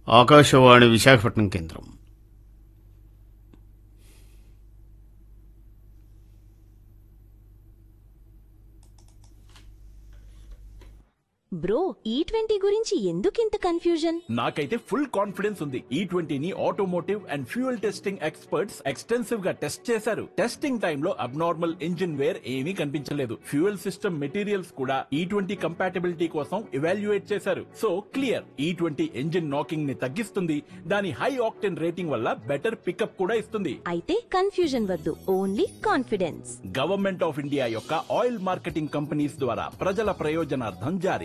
ఆకాశవాణి విశాఖపట్నం కేంద్రం బ్రో ఈ ట్వంటీ గురించి ఎందుకింత కన్ఫ్యూజన్ నాకైతే ఫుల్ కాన్ఫిడెన్స్ ఉంది ఈ ట్వంటీని automotive and fuel testing experts extensive గా టెస్ట్ చేశారు టెస్టింగ్ టైంలో అబ్నార్మల్ ఇంజిన్ వేర్ ఏమీ కనిపించలేదు ఫ్యూయల్ సిస్టమ్ మెటీరియల్స్ కూడా ఈ ట్వంటీ కంపాటబిలిటీ కోసం ఇవాల్యుయేట్ చేశారు so clear E twenty engine knocking ని తగ్గిస్తుంది దాని హై ఆక్టెన్ రేటింగ్ వల్ల బెటర్ పికప్ కూడా ఇస్తుంది అయితే కన్ఫ్యూజన్ వద్దు only confidence government of India యొక్క ఆయిల్ మార్కెటింగ్ కంపెనీస్ ద్వారా ప్రజల ప్రయోజనార్థం జారీ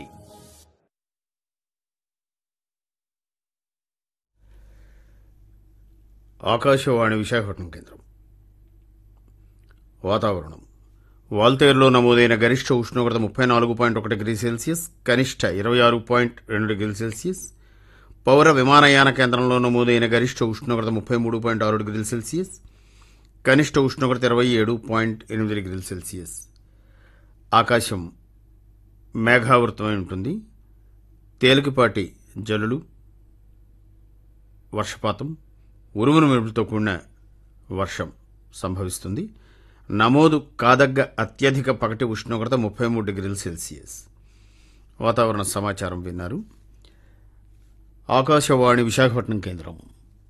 ఆకాశవాణి విశాఖపట్నం కేంద్రం వాతావరణం వాల్తేరులో నమోదైన గరిష్ట ఉష్ణోగ్రత ముప్పై నాలుగు పాయింట్ ఒక డిగ్రీ సెల్సియస్ కనిష్ట ఇరవై ఆరు పాయింట్ రెండు డిగ్రీ సెల్సియస్ పౌర విమానయాన కేంద్రంలో నమోదైన గరిష్ట ఉష్ణోగ్రత ముప్పై మూడు పాయింట్ ఆరు డిగ్రీల సెల్సియస్ కనిష్ట ఉష్ణోగ్రత ఇరవై ఏడు పాయింట్ ఎనిమిది డిగ్రీల సెల్సియస్ ఆకాశం మేఘావృతమై ఉంటుంది తేలికపాటి జల్లులు వర్షపాతం ఉరుములు మెరుపులతో కూడిన వర్షం సంభవిస్తుంది నమోదు కాదగ్గ అత్యధిక పగటి ఉష్ణోగ్రత ముప్పై మూడు డిగ్రీల సెల్సియస్ వాతావరణ సమాచారం విన్నారు ఆకాశవాణి విశాఖపట్నం కేంద్రం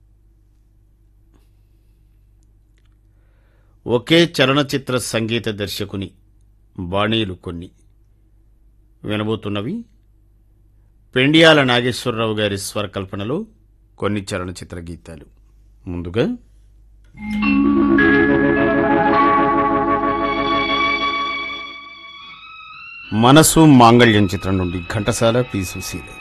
ఒకే చలనచిత్ర సంగీత దర్శకుని బాణీలు కొన్ని వినబోతున్నవి పెండియాల నాగేశ్వరరావు గారి స్వరకల్పనలో కొన్ని చలనచిత్ర గీతాలు ముందుగా మనసు మాంగళ్యం చిత్రం నుండి ఘంటసాల పి సుశీల